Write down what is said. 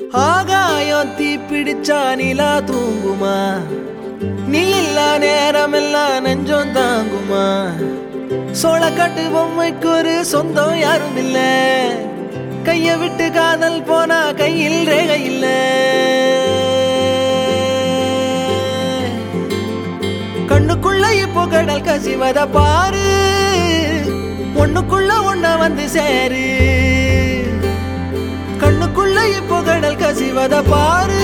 ஆகாயம் தீ பிடிச்சா நிலா தூங்குமா நீ இல்ல நேரமெல்லாம் நெஞ்சம் தாங்குமா சோளக்காட்டு பொம்மைக்கு ஒரு சொந்தம் யாரும் இல்ல கைய விட்டு காதல் போனா கையில் ரேகை இல்ல கண்ணுக்குள்ள இப்போ கடல் கசிவத பாரு ஒண்ணுக்குள்ள ஒண்ண வந்து சேரு கண்ணுக்குள்ள இப்போ கடல் கசிவத பாரு